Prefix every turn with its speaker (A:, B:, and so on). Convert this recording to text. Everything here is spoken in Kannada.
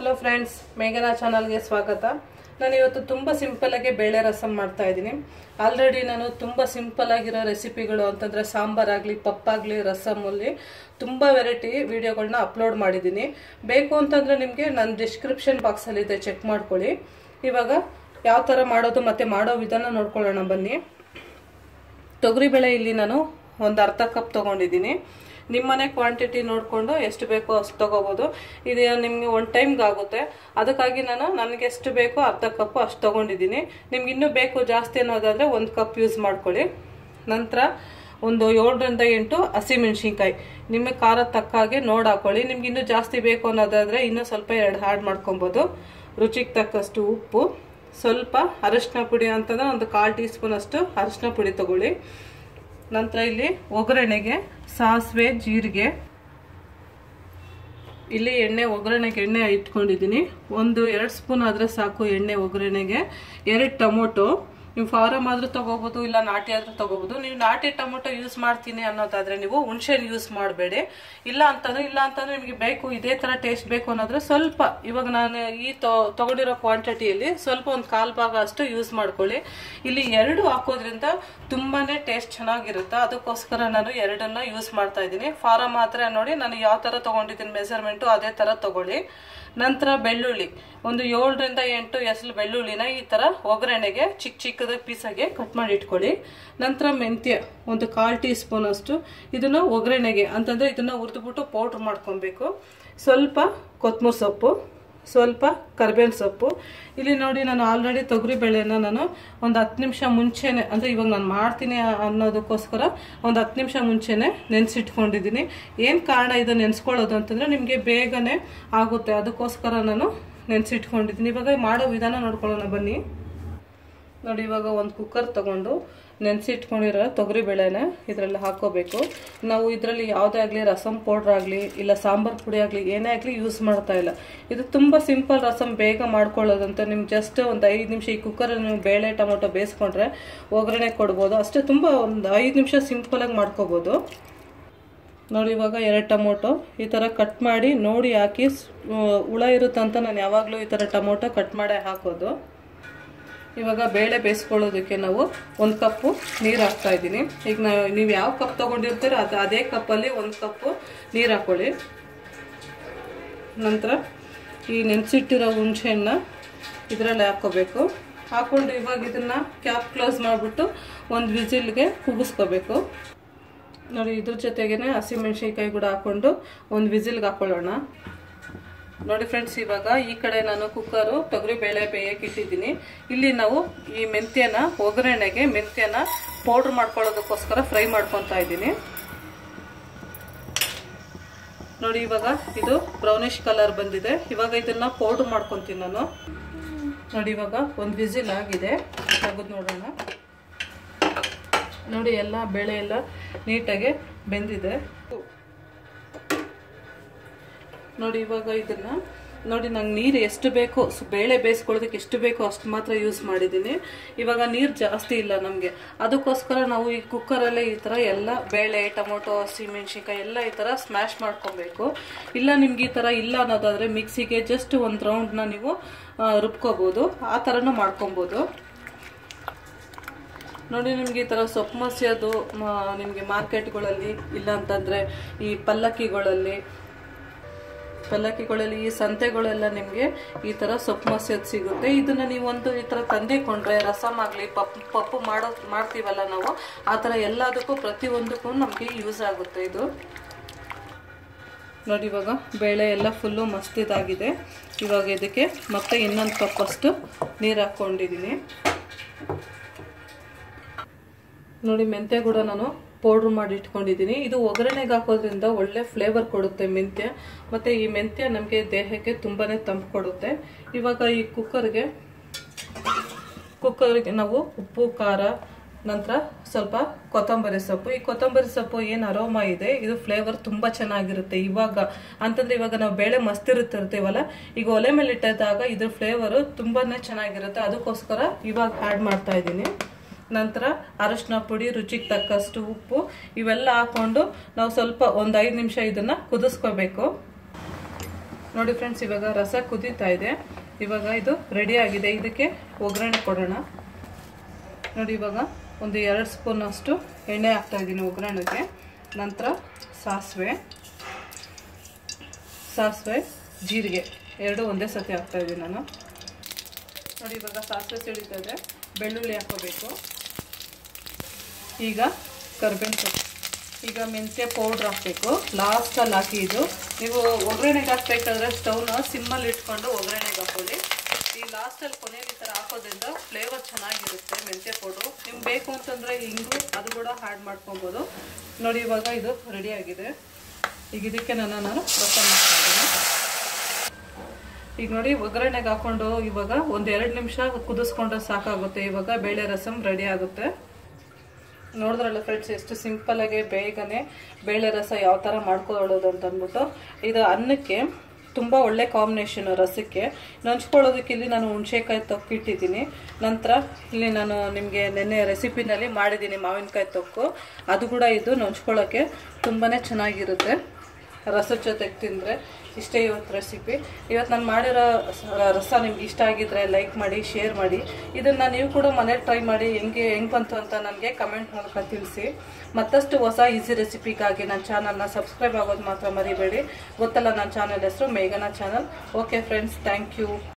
A: ಹಲೋ ಫ್ರೆಂಡ್ಸ್ ಮೇಘನಾ ಚಾನಲ್ಗೆ ಸ್ವಾಗತ ನಾನು ಇವತ್ತು ತುಂಬ ಸಿಂಪಲ್ಲಾಗಿ ಬೇಳೆ ರಸಂ ಮಾಡ್ತಾ ಇದ್ದೀನಿ ಆಲ್ರೆಡಿ ನಾನು ತುಂಬ ಸಿಂಪಲ್ ಆಗಿರೋ ರೆಸಿಪಿಗಳು ಅಂತಂದರೆ ಸಾಂಬಾರಾಗಲಿ ಪಪ್ಪಾಗಲಿ ರಸಮಲ್ಲಿ ತುಂಬ ವೆರೈಟಿ ವಿಡಿಯೋಗಳನ್ನ ಅಪ್ಲೋಡ್ ಮಾಡಿದ್ದೀನಿ ಬೇಕು ಅಂತಂದರೆ ನಿಮಗೆ ನನ್ನ ಡಿಸ್ಕ್ರಿಪ್ಷನ್ ಬಾಕ್ಸಲ್ಲಿದೆ ಚೆಕ್ ಮಾಡ್ಕೊಳ್ಳಿ ಇವಾಗ ಯಾವ ಥರ ಮಾಡೋದು ಮತ್ತು ಮಾಡೋ ವಿಧಾನ ನೋಡ್ಕೊಳ್ಳೋಣ ಬನ್ನಿ ತೊಗರಿಬೇಳೆ ಇಲ್ಲಿ ನಾನು ಒಂದು ಅರ್ಧ ಕಪ್ ತೊಗೊಂಡಿದ್ದೀನಿ ನಿಮ್ಮನೆ ಕ್ವಾಂಟಿಟಿ ನೋಡಿಕೊಂಡು ಎಷ್ಟು ಬೇಕೋ ಅಷ್ಟು ತೊಗೋಬೋದು ಇದು ನಿಮಗೆ ಒನ್ ಟೈಮ್ಗೆ ಆಗುತ್ತೆ ಅದಕ್ಕಾಗಿ ನಾನು ನನಗೆ ಎಷ್ಟು ಬೇಕೋ ಅರ್ಧ ಕಪ್ಪು ಅಷ್ಟು ತೊಗೊಂಡಿದ್ದೀನಿ ನಿಮ್ಗೆ ಇನ್ನೂ ಬೇಕು ಜಾಸ್ತಿ ಅನ್ನೋದಾದರೆ ಒಂದು ಕಪ್ ಯೂಸ್ ಮಾಡ್ಕೊಳ್ಳಿ ನಂತರ ಒಂದು ಏಳರಿಂದ ಎಂಟು ಹಸಿಮೆಣ್ಸಿನ್ಕಾಯಿ ನಿಮಗೆ ಖಾರ ತಕ್ಕ ಹಾಗೆ ನೋಡಿ ಹಾಕೊಳ್ಳಿ ನಿಮ್ಗೆ ಇನ್ನೂ ಜಾಸ್ತಿ ಬೇಕು ಅನ್ನೋದಾದರೆ ಇನ್ನೂ ಸ್ವಲ್ಪ ಎರಡು ಹಾಡ್ ಮಾಡ್ಕೊಬೋದು ರುಚಿಗೆ ತಕ್ಕಷ್ಟು ಉಪ್ಪು ಸ್ವಲ್ಪ ಅರಶಿನ ಪುಡಿ ಅಂತಂದ್ರೆ ಒಂದು ಕಾಲು ಟೀ ಸ್ಪೂನ್ ಅಷ್ಟು ಅರಶಿನ ಪುಡಿ ತಗೊಳ್ಳಿ ನಂತರ ಇಲ್ಲಿ ಒಗ್ಗರಣೆಗೆ ಸಾಸಿವೆ ಜೀರಿಗೆ ಇಲ್ಲಿ ಎಣ್ಣೆ ಒಗ್ಗರಣೆಗೆ ಎಣ್ಣೆ ಇಟ್ಕೊಂಡಿದ್ದೀನಿ ಒಂದು ಎರಡು ಸ್ಪೂನ್ ಆದರೆ ಸಾಕು ಎಣ್ಣೆ ಒಗ್ಗರಣೆಗೆ ಎರಡು ಟೊಮೊಟೊ ನೀವು ಫಾರಮ್ ಆದರೂ ತೊಗೋಬೋದು ಇಲ್ಲ ನಾಟಿ ಆದರೂ ತೊಗೋಬೋದು ನೀವು ನಾಟಿ ಟೊಮೊಟೊ ಯೂಸ್ ಮಾಡ್ತೀನಿ ಅನ್ನೋದಾದರೆ ನೀವು ಹುಣ್ಸೆಹಣ್ಣು ಯೂಸ್ ಮಾಡಬೇಡಿ ಇಲ್ಲ ಅಂತಂದ್ರೆ ಇಲ್ಲ ಅಂತಂದ್ರೆ ನಿಮಗೆ ಬೇಕು ಇದೇ ಥರ ಟೇಸ್ಟ್ ಬೇಕು ಅನ್ನೋದ್ರೆ ಸ್ವಲ್ಪ ಇವಾಗ ನಾನು ಈ ತೊಗೊಂಡಿರೋ ಕ್ವಾಂಟಿಟಿಯಲ್ಲಿ ಸ್ವಲ್ಪ ಒಂದು ಕಾಲು ಭಾಗ ಅಷ್ಟು ಯೂಸ್ ಮಾಡ್ಕೊಳ್ಳಿ ಇಲ್ಲಿ ಎರಡು ಹಾಕೋದ್ರಿಂದ ತುಂಬಾ ಟೇಸ್ಟ್ ಚೆನ್ನಾಗಿರುತ್ತೆ ಅದಕ್ಕೋಸ್ಕರ ನಾನು ಎರಡನ್ನ ಯೂಸ್ ಮಾಡ್ತಾ ಇದ್ದೀನಿ ಫಾರಮ್ ಮಾತ್ರ ನೋಡಿ ನಾನು ಯಾವ ಥರ ತೊಗೊಂಡಿದ್ದೀನಿ ಮೆಸರ್ಮೆಂಟು ಅದೇ ಥರ ತೊಗೊಳ್ಳಿ ನಂತರ ಬೆಳ್ಳುಳ್ಳಿ ಒಂದು ಏಳರಿಂದ ಎಂಟು ಎಸಲು ಬೆಳ್ಳುಳ್ಳಿನ ಈ ಥರ ಒಗ್ಗರಣೆಗೆ ಚಿಕ್ಕ ಚಿಕ್ಕದ ಪೀಸಾಗೆ ಕಟ್ ಮಾಡಿ ಇಟ್ಕೊಳ್ಳಿ ನಂತರ ಮೆಂತ್ಯ ಒಂದು ಕಾಲು ಟೀ ಸ್ಪೂನ್ ಅಷ್ಟು ಇದನ್ನು ಒಗ್ಗರಣೆಗೆ ಅಂತಂದರೆ ಇದನ್ನು ಹುರಿದ್ಬಿಟ್ಟು ಪೌಡ್ರ್ ಮಾಡ್ಕೊಬೇಕು ಸ್ವಲ್ಪ ಕೊತ್ತಂಬರಿ ಸೊಪ್ಪು ಸ್ವಲ್ಪ ಕರಿಬೇವಿನ ಸೊಪ್ಪು ಇಲ್ಲಿ ನೋಡಿ ನಾನು ಆಲ್ರೆಡಿ ತೊಗರಿ ಬೇಳೆನ ನಾನು ಒಂದು ಹತ್ತು ನಿಮಿಷ ಮುಂಚೆನೆ ಅಂದರೆ ಇವಾಗ ನಾನು ಮಾಡ್ತೀನಿ ಅನ್ನೋದಕ್ಕೋಸ್ಕರ ಒಂದು ಹತ್ತು ನಿಮಿಷ ಮುಂಚೆನೆ ನೆನೆಸಿಟ್ಕೊಂಡಿದ್ದೀನಿ ಏನು ಕಾರಣ ಇದು ನೆನೆಸ್ಕೊಳ್ಳೋದು ಅಂತಂದರೆ ನಿಮಗೆ ಬೇಗನೆ ಆಗುತ್ತೆ ಅದಕ್ಕೋಸ್ಕರ ನಾನು ನೆನೆಸಿಟ್ಕೊಂಡಿದ್ದೀನಿ ಇವಾಗ ಮಾಡೋ ವಿಧಾನ ನೋಡ್ಕೊಳ್ಳೋಣ ಬನ್ನಿ ನೋಡಿ ಇವಾಗ ಒಂದು ಕುಕ್ಕರ್ ತಗೊಂಡು ನೆನೆಸಿಟ್ಕೊಂಡಿರೋ ತೊಗರಿ ಬೇಳೆನ ಇದರಲ್ಲಿ ಹಾಕೋಬೇಕು ನಾವು ಇದರಲ್ಲಿ ಯಾವುದೇ ಆಗಲಿ ರಸಮ್ ಪೌಡ್ರ್ ಆಗಲಿ ಇಲ್ಲ ಸಾಂಬಾರು ಪುಡಿ ಆಗಲಿ ಏನೇ ಆಗಲಿ ಯೂಸ್ ಮಾಡ್ತಾ ಇಲ್ಲ ಇದು ತುಂಬ ಸಿಂಪಲ್ ರಸಮ್ ಬೇಗ ಮಾಡ್ಕೊಳ್ಳೋದಂತ ನಿಮ್ಗೆ ಜಸ್ಟ್ ಒಂದು ಐದು ನಿಮಿಷ ಈ ಕುಕ್ಕರಲ್ಲಿ ನೀವು ಬೇಳೆ ಟೊಮೊಟೊ ಬೇಯಿಸ್ಕೊಂಡ್ರೆ ಒಗ್ಗರಣೆ ಕೊಡ್ಬೋದು ಅಷ್ಟೇ ತುಂಬ ಒಂದು ಐದು ನಿಮಿಷ ಸಿಂಪಲಾಗಿ ಮಾಡ್ಕೋಬೋದು ನೋಡಿ ಇವಾಗ ಎರಡು ಟೊಮೊಟೊ ಈ ಥರ ಕಟ್ ಮಾಡಿ ನೋಡಿ ಹಾಕಿ ಹುಳ ಇರುತ್ತಂತ ನಾನು ಯಾವಾಗಲೂ ಈ ಥರ ಟೊಮೊಟೊ ಕಟ್ ಮಾಡೇ ಹಾಕೋದು ಇವಾಗ ಬೇಳೆ ಬೇಯಿಸ್ಕೊಳ್ಳೋದಕ್ಕೆ ನಾವು ಒಂದು ಕಪ್ಪು ನೀರು ಹಾಕ್ತಾ ಇದ್ದೀನಿ ಈಗ ನಾವು ನೀವು ಯಾವ ಕಪ್ ತೊಗೊಂಡಿರ್ತೀರೋ ಅದು ಅದೇ ಕಪ್ಪಲ್ಲಿ ಒಂದು ಕಪ್ಪು ನೀರು ಹಾಕ್ಕೊಳ್ಳಿ ನಂತರ ಈ ನೆನೆಸಿಟ್ಟಿರೋ ಹುಣಸೆಹಣ್ಣ ಇದರಲ್ಲಿ ಹಾಕ್ಕೋಬೇಕು ಹಾಕ್ಕೊಂಡು ಇವಾಗ ಇದನ್ನು ಕ್ಯಾಪ್ ಕ್ಲೋಸ್ ಮಾಡಿಬಿಟ್ಟು ಒಂದು ವಿಸಿಲ್ಗೆ ಕುಗಿಸ್ಕೋಬೇಕು ನೋಡಿ ಇದ್ರ ಜೊತೆಗೇ ಹಸಿಮೆಣ್ಸಿನ್ಕಾಯಿ ಕೂಡ ಹಾಕ್ಕೊಂಡು ಒಂದು ವಿಸಿಲ್ಗೆ ಹಾಕ್ಕೊಳ್ಳೋಣ ನೋಡಿ ಫ್ರೆಂಡ್ಸ್ ಇವಾಗ ಈ ಕಡೆ ನಾನು ಕುಕ್ಕರು ತೊಗರಿ ಬೇಳೆ ಬೇಯಕ್ಕೆ ಇಟ್ಟಿದ್ದೀನಿ ಇಲ್ಲಿ ನಾವು ಈ ಮೆಂತ್ಯನ ಒಗ್ಗರಣೆಗೆ ಮೆಂತ್ಯನ ಪೌಡ್ರ್ ಮಾಡ್ಕೊಳ್ಳೋದಕ್ಕೋಸ್ಕರ ಫ್ರೈ ಮಾಡ್ಕೊತಾ ಇದ್ದೀನಿ ನೋಡಿ ಇವಾಗ ಇದು ಬ್ರೌನಿಶ್ ಕಲರ್ ಬಂದಿದೆ ಇವಾಗ ಇದನ್ನ ಪೌಡ್ರ್ ಮಾಡ್ಕೊತೀನಿ ನಾನು ನೋಡಿ ಇವಾಗ ಒಂದು ವಿಸಿಲ್ ಆಗಿದೆ ತೆಗೆದು ನೋಡೋಣ ನೋಡಿ ಎಲ್ಲ ಬೇಳೆ ಎಲ್ಲ ನೀಟಾಗಿ ಬೆಂದಿದೆ ನೋಡಿ ಇವಾಗ ಇದನ್ನ ನೋಡಿ ನಂಗೆ ನೀರು ಎಷ್ಟು ಬೇಕೋ ಬೇಳೆ ಬೇಯಿಸ್ಕೊಳ್ಳೋದಕ್ಕೆ ಎಷ್ಟು ಬೇಕೋ ಅಷ್ಟು ಮಾತ್ರ ಯೂಸ್ ಮಾಡಿದ್ದೀನಿ ಇವಾಗ ನೀರು ಜಾಸ್ತಿ ಇಲ್ಲ ನಮಗೆ ಅದಕ್ಕೋಸ್ಕರ ನಾವು ಈ ಕುಕ್ಕರಲ್ಲೇ ಈ ಥರ ಎಲ್ಲ ಬೇಳೆ ಟೊಮೊಟೊ ಹಸಿಮೆಣ್ಸಿನ್ಕಾಯಿ ಎಲ್ಲ ಈ ಥರ ಸ್ಮ್ಯಾಶ್ ಮಾಡ್ಕೊಬೇಕು ಇಲ್ಲ ನಿಮ್ಗೆ ಈ ಥರ ಇಲ್ಲ ಅನ್ನೋದಾದರೆ ಮಿಕ್ಸಿಗೆ ಜಸ್ಟ್ ಒಂದು ರೌಂಡ್ನ ನೀವು ರುಬ್ಕೋಬೋದು ಆ ಥರನೂ ಮಾಡ್ಕೊಬೋದು ನೋಡಿ ನಿಮಗೆ ಈ ಥರ ಸೊಪ್ಪು ಮಸಿಯೋದು ನಿಮಗೆ ಮಾರ್ಕೆಟ್ಗಳಲ್ಲಿ ಇಲ್ಲ ಅಂತಂದರೆ ಈ ಪಲ್ಲಕ್ಕಿಗಳಲ್ಲಿ ಪಲ್ಲಕ್ಕಿಗಳಲ್ಲಿ ಈ ಸಂತೆಗಳೆಲ್ಲ ನಿಮಗೆ ಈ ಥರ ಸೊಪ್ಪು ಮಸಿಯೋದು ಸಿಗುತ್ತೆ ಇದನ್ನು ನೀವು ಒಂದು ಈ ಥರ ತಂದಿಕೊಂಡ್ರೆ ರಸಮ್ ಆಗಲಿ ಪಪ್ಪು ಪಪ್ಪು ಮಾಡೋ ಮಾಡ್ತೀವಲ್ಲ ನಾವು ಆ ಥರ ಎಲ್ಲದಕ್ಕೂ ಪ್ರತಿಯೊಂದಕ್ಕೂ ನಮಗೆ ಯೂಸ್ ಆಗುತ್ತೆ ಇದು ನೋಡಿ ಇವಾಗ ಬೇಳೆ ಎಲ್ಲ ಫುಲ್ಲು ಮಸ್ತಿದಾಗಿದೆ ಇವಾಗ ಇದಕ್ಕೆ ಮತ್ತೆ ಇನ್ನೊಂದು ಕಪ್ಪಷ್ಟು ನೀರು ಹಾಕ್ಕೊಂಡಿದ್ದೀನಿ ನೋಡಿ ಮೆಂತ್ಯ ಕೂಡ ನಾನು ಪೌಡ್ರ್ ಮಾಡಿ ಇಟ್ಕೊಂಡಿದ್ದೀನಿ ಇದು ಒಗ್ಗರಣೆಗೆ ಹಾಕೋದ್ರಿಂದ ಒಳ್ಳೆ ಫ್ಲೇವರ್ ಕೊಡುತ್ತೆ ಮೆಂತ್ಯ ಮತ್ತು ಈ ಮೆಂತ್ಯ ನಮಗೆ ದೇಹಕ್ಕೆ ತುಂಬಾ ತಂಪು ಕೊಡುತ್ತೆ ಇವಾಗ ಈ ಕುಕ್ಕರ್ಗೆ ಕುಕ್ಕರ್ಗೆ ನಾವು ಉಪ್ಪು ಖಾರ ನಂತರ ಸ್ವಲ್ಪ ಕೊತ್ತಂಬರಿ ಸೊಪ್ಪು ಈ ಕೊತ್ತಂಬರಿ ಸೊಪ್ಪು ಏನು ಅರೋಮ ಇದೆ ಇದು ಫ್ಲೇವರ್ ತುಂಬ ಚೆನ್ನಾಗಿರುತ್ತೆ ಇವಾಗ ಅಂತಂದ್ರೆ ಇವಾಗ ನಾವು ಬೇಳೆ ಮಸ್ತಿರುತ್ತಿರ್ತೀವಲ್ಲ ಈಗ ಒಲೆ ಮೇಲೆ ಇಟ್ಟಿದ್ದಾಗ ಇದ್ರ ಫ್ಲೇವರು ತುಂಬಾ ಚೆನ್ನಾಗಿರುತ್ತೆ ಅದಕ್ಕೋಸ್ಕರ ಇವಾಗ ಆ್ಯಡ್ ಮಾಡ್ತಾ ಇದ್ದೀನಿ ನಂತರ ಅರಶಿನ ಪುಡಿ ರುಚಿಗೆ ತಕ್ಕಷ್ಟು ಉಪ್ಪು ಇವೆಲ್ಲ ಹಾಕೊಂಡು ನಾವು ಸ್ವಲ್ಪ ಒಂದು ಐದು ನಿಮಿಷ ಇದನ್ನ ಕುದಿಸ್ಕೋಬೇಕು ನೋಡಿ ಫ್ರೆಂಡ್ಸ್ ಇವಾಗ ರಸ ಕುದೀತಾ ಇದೆ ಇವಾಗ ಇದು ರೆಡಿ ಆಗಿದೆ ಇದಕ್ಕೆ ಒಗ್ಗರಣೆ ಕೊಡೋಣ ನೋಡಿ ಇವಾಗ ಒಂದು ಎರಡು ಸ್ಪೂನ್ ಅಷ್ಟು ಎಣ್ಣೆ ಹಾಕ್ತಾ ಇದ್ದೀನಿ ಒಗ್ಗರಣೆಗೆ ನಂತರ ಸಾಸಿವೆ ಸಾಸಿವೆ ಜೀರಿಗೆ ಎರಡು ಒಂದೇ ಸತಿ ಹಾಕ್ತಾ ಇದ್ದೀನಿ ನಾನು ನೋಡಿ ಇವಾಗ ಸಾಸಿವೆ ಸಿಡಿತಾ ಇದೆ ಬೆಳ್ಳುಳ್ಳಿ ಹಾಕೋಬೇಕು ಈಗ ಕರ್ಬೇವಿನ ಸೊಪ್ಪು ಈಗ ಮೆಂತ್ಯ ಪೌಡ್ರ್ ಹಾಕಬೇಕು ಲಾಸ್ಟಲ್ಲಿ ಹಾಕಿ ಇದು ನೀವು ಒಗ್ಗರಣೆಗೆ ಹಾಕ್ಬೇಕಾದ್ರೆ ಸ್ಟವ್ನ ಸಿಮ್ಮಲ್ಲಿ ಇಟ್ಕೊಂಡು ಒಗ್ಗರಣೆಗೆ ಹಾಕೊಳ್ಳಿ ಈ ಲಾಸ್ಟಲ್ಲಿ ಕೊನೆಯಲ್ಲಿ ಈ ಥರ ಹಾಕೋದ್ರಿಂದ ಫ್ಲೇವರ್ ಚೆನ್ನಾಗಿರುತ್ತೆ ಮೆಂತ್ಯ ಪೌಡ್ರು ನಿಮ್ಗೆ ಬೇಕು ಅಂತಂದರೆ ಹಿಂಗು ಅದು ಕೂಡ ಆ್ಯಡ್ ಮಾಡ್ಕೊಬೋದು ನೋಡಿ ಇವಾಗ ಇದು ರೆಡಿ ಆಗಿದೆ ಈಗ ಇದಕ್ಕೆ ನಾನು ನಾನು ರಸ ಮಾಡ್ತಾ ಇದ್ದೀನಿ ಈಗ ನೋಡಿ ಒಗ್ಗರಣೆಗೆ ಹಾಕೊಂಡು ಇವಾಗ ಒಂದು ಎರಡು ನಿಮಿಷ ಕುದಿಸ್ಕೊಂಡ್ರೆ ಸಾಕಾಗುತ್ತೆ ಇವಾಗ ಬೇಳೆ ರಸಮ್ ರೆಡಿ ಆಗುತ್ತೆ ನೋಡಿದ್ರಲ್ಲ ಫ್ರೆಂಡ್ಸ್ ಎಷ್ಟು ಸಿಂಪಲ್ಲಾಗಿ ಬೇಗನೆ ಬೇಳೆ ರಸ ಯಾವ ಥರ ಮಾಡ್ಕೊಳ್ಳೋದು ಅಂತ ಅಂದ್ಬಿಟ್ಟು ಇದು ಅನ್ನಕ್ಕೆ ತುಂಬ ಒಳ್ಳೆ ಕಾಂಬಿನೇಷನ್ ರಸಕ್ಕೆ ನಂಚ್ಕೊಳ್ಳೋದಕ್ಕೆ ಇಲ್ಲಿ ನಾನು ಹುಣಸೆಕಾಯಿ ತೊಕ್ಕಿಟ್ಟಿದ್ದೀನಿ ನಂತರ ಇಲ್ಲಿ ನಾನು ನಿಮಗೆ ನೆನ್ನೆ ರೆಸಿಪಿನಲ್ಲಿ ಮಾಡಿದ್ದೀನಿ ಮಾವಿನಕಾಯಿ ತೊಕ್ಕು ಅದು ಕೂಡ ಇದು ನಂಚ್ಕೊಳ್ಳೋಕ್ಕೆ ತುಂಬಾ ಚೆನ್ನಾಗಿರುತ್ತೆ ರಸದ ಜೊತೆಗೆ ತಿಂದರೆ ಇಷ್ಟೇ ಇವತ್ತು ರೆಸಿಪಿ ಇವತ್ತು ನಾನು ಮಾಡಿರೋ ಸ- ರಸ ನಿಮ್ಗೆ ಇಷ್ಟ ಆಗಿದ್ರೆ ಲೈಕ್ ಮಾಡಿ ಶೇರ್ ಮಾಡಿ ಇದನ್ನು ನೀವು ಕೂಡ ಮನೇಲಿ ಟ್ರೈ ಮಾಡಿ ಹೆಂಗೆ ಹೆಂಗೆ ಬಂತು ಅಂತ ನನಗೆ ಕಮೆಂಟ್ ಮೂಲಕ ತಿಳಿಸಿ ಮತ್ತಷ್ಟು ಹೊಸ ಈಸಿ ರೆಸಿಪಿಗಾಗಿ ನನ್ನ ಚಾನಲ್ನ ಸಬ್ಸ್ಕ್ರೈಬ್ ಆಗೋದು ಮಾತ್ರ ಮರಿಬೇಡಿ ಗೊತ್ತಲ್ಲ ನನ್ನ ಚಾನಲ್ ಹೆಸರು ಮೇಘನಾ channel okay friends thank you